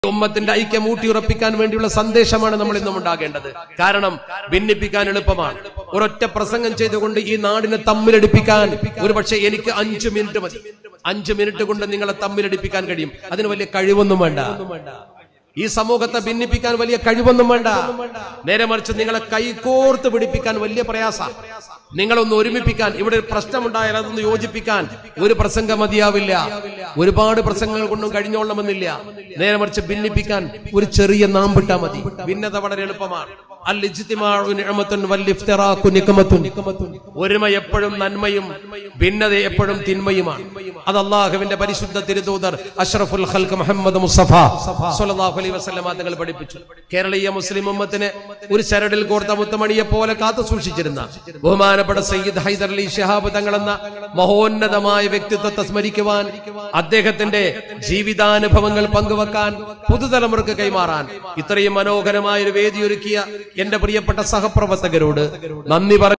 ഉമ്മത്തിന്റെ ഐക്യം ഊട്ടിയുറപ്പിക്കാൻ വേണ്ടിയുള്ള സന്ദേശമാണ് നമ്മൾ ഇന്നും ഉണ്ടാകേണ്ടത് കാരണം ഭിന്നിപ്പിക്കാൻ എളുപ്പമാണ് ഒരൊറ്റ പ്രസംഗം ചെയ്തുകൊണ്ട് ഈ നാടിനെ തമ്മിലടിപ്പിക്കാൻ ഒരുപക്ഷെ എനിക്ക് അഞ്ചു മിനിറ്റ് മതി അഞ്ചു മിനിറ്റ് കൊണ്ട് നിങ്ങളെ തമ്മിലടിപ്പിക്കാൻ കഴിയും അതിന് വലിയ കഴിവൊന്നും വേണ്ട ഈ സമൂഹത്തെ ഭിന്നിപ്പിക്കാൻ വലിയ കഴിവൊന്നും വേണ്ട നേരെ മറിച്ച് നിങ്ങളെ കൈകോർത്ത് പിടിപ്പിക്കാൻ വലിയ പ്രയാസ നിങ്ങളൊന്ന് ഒരുമിപ്പിക്കാൻ ഇവിടെ ഒരു പ്രശ്നമുണ്ടായാൽ അതൊന്ന് യോജിപ്പിക്കാൻ ഒരു പ്രസംഗം മതിയാവില്ല ഒരുപാട് പ്രസംഗങ്ങൾ കൊണ്ടും കഴിഞ്ഞോളണമെന്നില്ല നേരെ മറിച്ച് ഭിന്നിപ്പിക്കാൻ ഒരു ചെറിയ നാമ്പിട്ടാ മതി ഭിന്നത വളരെ എളുപ്പമാണ് അൽ ഇജ്തിമാഉ നിഅമത്തുൻ വൽ ഇഫ്തിറാഖു നിഖമത്തുൻ ഒരുമ എപ്പോഴും നന്മയും ഭിന്നത എപ്പോഴും തിന്മയുമാണ് അത് അള്ളാഹുവിന്റെ പരിശുദ്ധ തിരുദൂതർ അഷ്റഫുൽ ഖൽഖ് മുഹമ്മദ് മുസ്തഫ സ്വല്ലല്ലാഹു അലൈഹി വസല്ലമ തങ്ങൾ പഠിപ്പിച്ചു കേരളീയ മുസ്ലിം ഉമ്മത്തിനെ ഒരു ചരടിൽ കോർത്ത മുത്തമണിയെ പോലെ കാത്തു സൂക്ഷിച്ചിരുന്ന ബഹുമാനപ്പെട്ട സയ്യിദ് ഹൈദർ അലി ഷിഹാബ് തങ്ങളെന്ന മഹോന്നതമായ വ്യക്തിത്വത്തെ സ്മരിക്കുവാൻ അദ്ദേഹത്തിന്റെ ജീവിതാനുഭവങ്ങൾ പങ്കുവെക്കാൻ പുതുതലമുറക്ക് കൈമാറാൻ ഇത്രയും മനോഹരമായ ഒരു വേദിയൊരുക്കിയ എന്റെ പ്രിയപ്പെട്ട സഹപ്രവർത്തകരോട് നന്ദി പറ